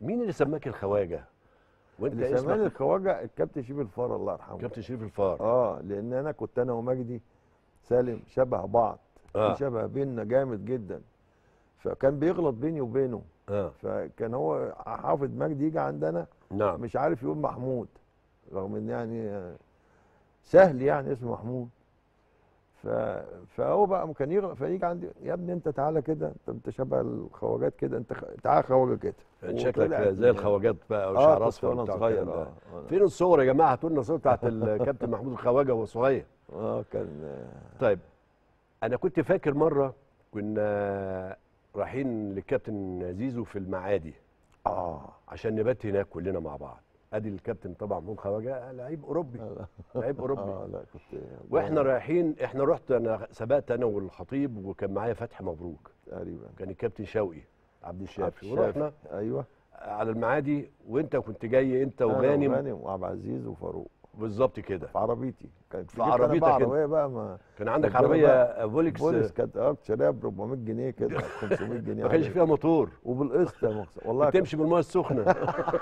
مين اللي سماك الخواجه وانت اللي سمان اسمك الخواجه الكابتن شريف الفار الله يرحمه كابتن شريف الفار اه لان انا كنت انا ومجدي سالم شبه بعض آه. في شبه بيننا جامد جدا فكان بيغلط بيني وبينه اه فكان هو حافظ مجدي يجي عندنا نعم مش عارف يقول محمود رغم ان يعني آه، سهل يعني اسمه محمود ف... فهو بقى كان يغلط فيجي عندي يا ابني انت تعالى كده انت انت شبه الخواجات كده انت خ... تعالى خواجه كده شكلك وطلع زي الخواجات بقى اه وشعر كنت اصفر وانا وبتاع صغير الكلام ده. اه آه. فين الصور يا جماعه هاتوا لنا الصور بتاعت الكابتن محمود الخواجه وهو صغير اه كان آه، طيب انا كنت فاكر مره كنا رايحين للكابتن زيزو في المعادي اه عشان نبات هناك كلنا مع بعض ادي الكابتن طبعا محمود خواجه لعيب اوروبي لعيب اوروبي اه لا كنت واحنا رايحين احنا رحت انا سبقت انا والخطيب وكان معايا فتحي مبروك تقريبا كان الكابتن شوقي عبد الشافي عبد الشافي. ورحنا ايوه على المعادي وانت كنت جاي انت أنا وغانم وغانم وعبد العزيز وفروق بالظبط كده في عربيتي كانت في جبت أنا عربيتك بقى انت. عربيه بقى ما كان عندك كانت عربيه بقى فولكس بوليس كانت اه كنت شاريها ب 400 جنيه كده 500 جنيه ما كانش عليها. فيها موتور وبالقسط يا مقصد والله كان- تمشي بالميه السخنه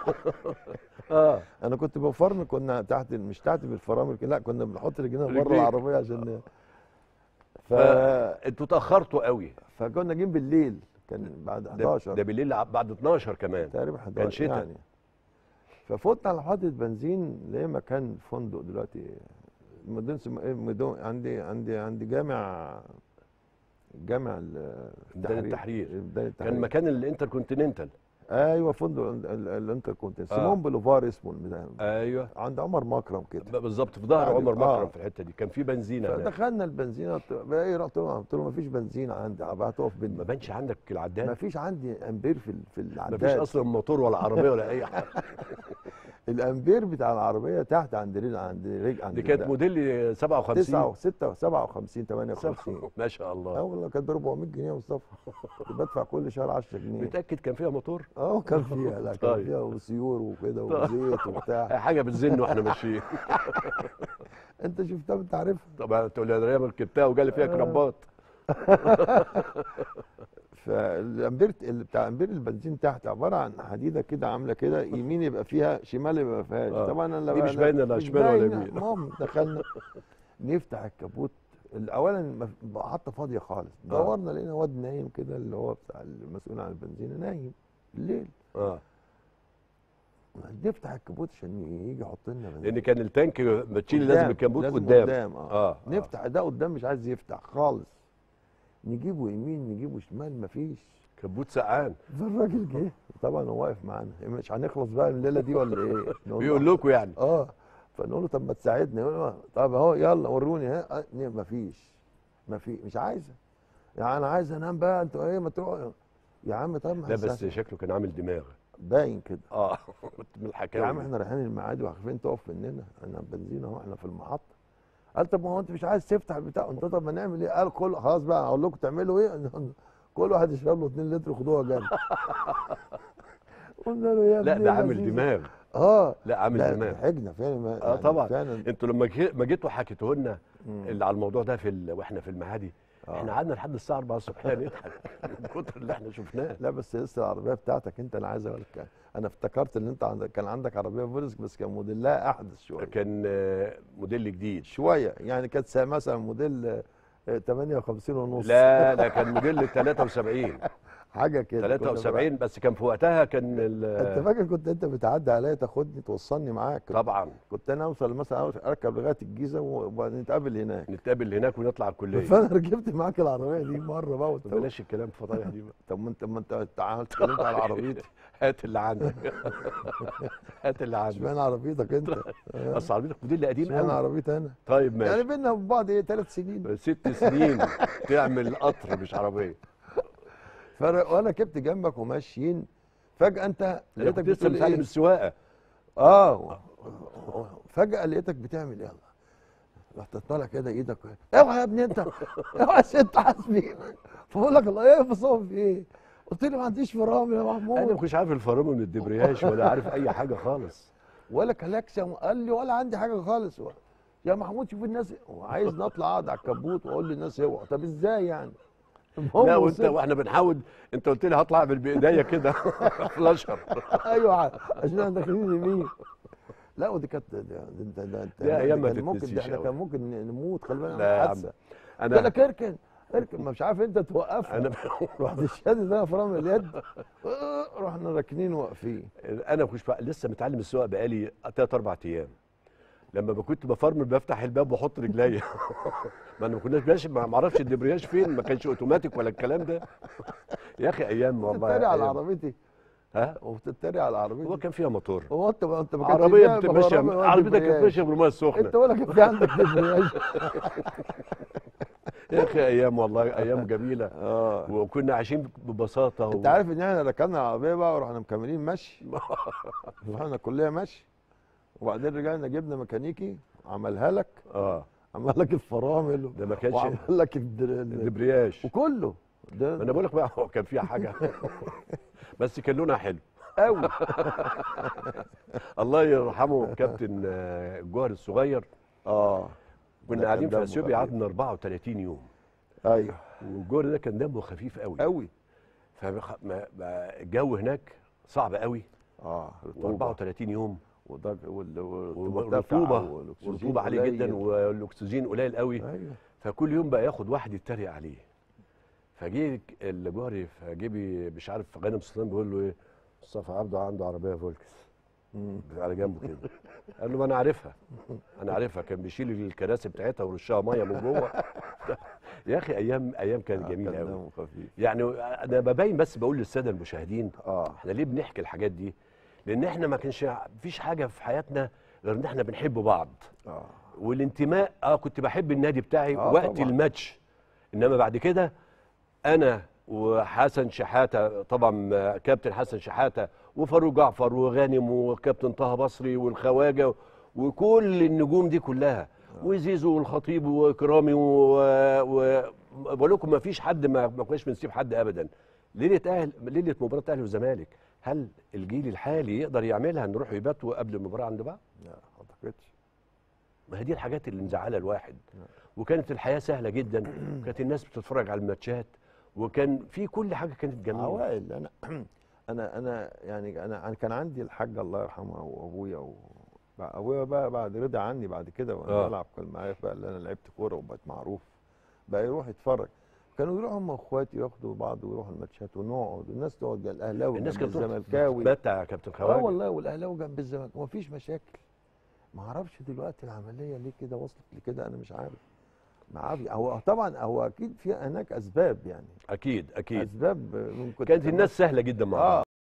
اه انا كنت بفرم كنا تحت مش تحت بالفرامل كده، لا كنا بنحط رجلنا بره رجليك. العربيه عشان ف... فانتوا اتاخرتوا قوي فكنا جايين بالليل كان بعد ده, 11 ده بالليل ع- بعد 12 كمان تقريبا 11 كان شتاء. يعني ففوتنا على محطه بنزين ليه مكان فندق دلوقتي مدن سم... إيه مدن عندي عندي عندي جامع جامع ال- ميدان التحرير. ميدان التحرير كان مكان الانتركونتيننتال ايوه فندق ال- ال- الانتر كونتين آه. سيمون بوليفار اسمه الميدان ايوه عند عمر مكرم كده ب- بالظبط في ظهر بعد- عمر مكرم آه. في الحته دي كان في بنزينه هناك فدخلنا البنزينه قلت له ايه رحت له قلت له ما فيش بنزين عندي هتقف ما بينا بانش عندك ما العداد فيش عندي امبير في ال- في ما العداد فيش اصلا موتور ولا عربيه ولا اي حاجه الامبير بتاع العربيه تحت عند رجل عند رجل عند دي كانت موديل 57 9 6 57 58 ما شاء اه الله والله كانت ب 400 جنيه يا مصطفى كنت بدفع كل شهر 10 جنيه متاكد كان فيها موتور اه كان فيها لا كان طيب. فيها وسيور وكده طيب. وزيت وبتاع حاجه بتزن واحنا ماشيين انت شفتها انت عارفها طبعا تقول لي انا ركبتها وجالي فيها كرامبات فالامبير اللي بتاع امبير البنزين تحت عباره عن حديده كده عامله كده يمين يبقى فيها شمال يبقى ما فيهاش آه. طبعا انا دي بقى- مش باينة لا مش شمال ولا باينة. يمين. المهم دخلنا نفتح الكابوت اولا مف- محطه فاضيه خالص دورنا لقينا واد نايم كده اللي هو بتاع المسؤول عن البنزين نايم بالليل اه نفتح الكابوت عشان يجي يحط لنا بنزين لان كان التانك بتشيل قدام، لازم الكبوت لازم قدام قدام اه, اه نفتح ده قدام مش عايز يفتح خالص نجيبه يمين نجيبه شمال مفيش كبوت سقعان فالراجل جه طبعا هو واقف معانا مش هنخلص بقى من الليله دي ولا ايه نقول له- بيقول لكم يعني اه فنقول له طب ما تساعدني يقول له طب اهو يلا وروني ها آه، مفيش مفيش مش عايزه يعني انا عايز انام بقى انتوا ايه ما تروحوا يا عم طب ما لا بس هنساعد. شكله كان عامل دماغ باين كده اه من يا الحكاوي عم احنا رايحين المعادي وعارفين تقف مننا انا بنزين اهو احنا في المحطه قال طب ما هو انت مش عايز تفتح البتاع قلت له طب ما نعمل ايه قال كل خلاص بقى هقول لكم تعملوا ايه كل واحد يشرب له 2 لتر خدوها جنب قلنا له يا لا ابني ده يا عامل لذيذ. اه اه لا عامل لا دماغ ضحكنا فعلا اه طبعا فعلا انتوا لما جي- ما جيتوا حكيتوا لنا مم. اللي على الموضوع ده في ال... واحنا في المعادي آه. احنا قعدنا لحد الساعه 4 الصبح نضحك من كتر اللي احنا شفناه لا بس لسه العربيه بتاعتك انت انا عايز اقول لك انا افتكرت ان انت عندك كان عندك عربيه فولكس بس كان موديلها احدث شويه كان آه، موديل جديد شويه يعني كانت سا- مثلا موديل آه، 58 ونص لا ده كان موديل 73 حاجه كده كنا 73 بس كان في وقتها كان بقى- انت ال- فاكر كنت انت بتعدي عليا تاخدني توصلني معاك كنت- طبعا كنت انا اوصل مثلا اركب لغايه الجيزه وبعدين نتقابل هناك نتقابل هناك ونطلع الكليه فانا ركبت معاك العربيه دي مره بقى قلت له بلاش الكلام الفضايح دي بقى طب ما انت ما انت تعال اتكلمت على عربيتي هات اللي عندك هات اللي عندك اشمعنى عربيتك انت؟ اصل عربيتك موديل قديم اشمعنى قوي عربيتي انا؟ طيب يعني ماشي بينا وبين بعض ايه ثلاث سنين ست سنين تعمل قطر مش عربيه فر- وانا ركبت جنبك وماشيين فجاه انت انا لقيتك كنت لسه بتقول متعلم ايه؟ السواقه اه فجاه لقيتك بتعمل يلا رحت طالع كده ايدك اوعى يا ابني انت اوعى يا ست حاسبي فبقول لك الله ايه بصوف في ايه؟ قلت له ما عنديش فرامل يا انا ما محمود كنتش عارف الفرامل من الدبرياج ولا عارف اي حاجه خالص ولا كلاكسه قال لي ولا عندي حاجه خالص يا محمود شوف الناس وعايز نطلع اقعد على الكبوت واقول للناس اوعى طب ازاي يعني؟ المهم لا وانت وصلت. واحنا بنحاول انت قلت لي هطلع اعمل بايديا كده فلاشر ايوه عشان احنا داخلين يمين لا ودي كانت ده ده ده ده ده لا، أيام ما كان ممكن تتنسيش ده احنا أوي. كان ممكن نموت خلي بالك لا من يا عم. حادثه ده انا لك اركن اركن ما مش عارف انت توقفها انا رحت الشادي ده فرامل اليد آه، رحنا راكنين واقفين انا مش بقى لسه متعلم السواقه بقالي ثلاث اربع ايام لما كنت بفرمل بفتح الباب واحط رجليا ما انا ما كناش ماشي ما ما اعرفش الدبرياج فين ما كانش اوتوماتيك ولا الكلام ده يا اخي ايام والله بتتريق على أيام. عربيتي ها وبتتريق على هو عربيتي كان فيها موتور هو انت ما انت ما كانش عربيه فيها بتبقى ماشيه فرامل ولا عربيتك كانت دبرياج. ماشيه بالميه انت السخنه ولا كان في عندك دبرياج يا اخي ايام والله ايام جميله اه وكنا عايشين ببساطه و... انت عارف ان احنا ركبنا العربيه بقى ورحنا مكملين مشي رحنا الكليه مشي وبعدين رجعنا جبنا ميكانيكي عملها لك اه عمل لك الفرامل ده ما كانش وعمل لك الدر... ال- الدبرياج وكله ده ما انا بقول لك بقى هو كان فيها حاجه بس كان لونها حلو قوي الله يرحمه كابتن آه، الجوهر الصغير اه كنا ده قاعدين كان في دمه اثيوبيا خفيف. قعدنا 34 يوم ايوه والجوهر ده كان دمه خفيف قوي قوي فالجو هناك صعب قوي اه رطوبه و34 يوم وضج- وال- والرطوبه والأكسجين والرطوبه عاليه قليل. جدا والاكسجين قليل قوي ايوه فكل يوم بقى ياخد واحد يتريق عليه فجه الجوهري فجيبي مش عارف غانم سلطان بيقول له ايه مصطفى عبده عنده عربيه فولكس مم. على جنبه كده قال له ما انا عارفها انا عارفها كان بيشيل الكراسي بتاعتها ويرشها ميه من جوه يا اخي ايام ايام كانت آه، جميله كان قوي دمه خفيف يعني انا ببين بس بقول للساده المشاهدين اه احنا ليه بنحكي الحاجات دي لان احنا ما كانش مفيش حاجه في حياتنا غير ان احنا بنحب بعض اه والانتماء اه كنت بحب النادي بتاعي آه، وقت طبعاً. الماتش انما بعد كده انا وحسن شحاته طبعا آه، كابتن حسن شحاته وفاروق جعفر وغانم وكابتن طه بصري والخواجه وكل النجوم دي كلها وزيزو والخطيب وكرامي و- و- بقول لكم ما فيش حد ما ما كناش بنسيب حد ابدا ليله اهل ليله مباراه اهلي والزمالك هل الجيل الحالي يقدر يعملها نروح يباتوا قبل المباراه عند بعض؟ لا ما اعتقدش ما هي دي الحاجات اللي مزعله الواحد وكانت الحياه سهله جدا كانت الناس بتتفرج على الماتشات وكان في كل حاجه كانت جميله عوائل انا انا انا يعني انا أنا كان عندي الحاج الله يرحمه وابويا و... بقى ابويا بقى بعد رضا عني بعد كده وانا آه. بلعب كان معايا بقى اللي انا لعبت كوره وبقيت معروف بقى يروح يتفرج كانوا يروحوا هم واخواتي ياخدوا بعض ويروحوا الماتشات ونقعد الناس تقعد جنب الاهلاوي الناس جنب كانت تروح الزملكاوي تتمتع يا كابتن اه خواجه والله والاهلاوي جنب الزمالك ومفيش مشاكل ما اعرفش دلوقتي العمليه ليه كده وصلت لكده انا مش عارف ما عارف هو طبعا هو اكيد في هناك اسباب يعني اكيد اكيد اسباب ممكن كانت الناس سهله جدا مع اه بعض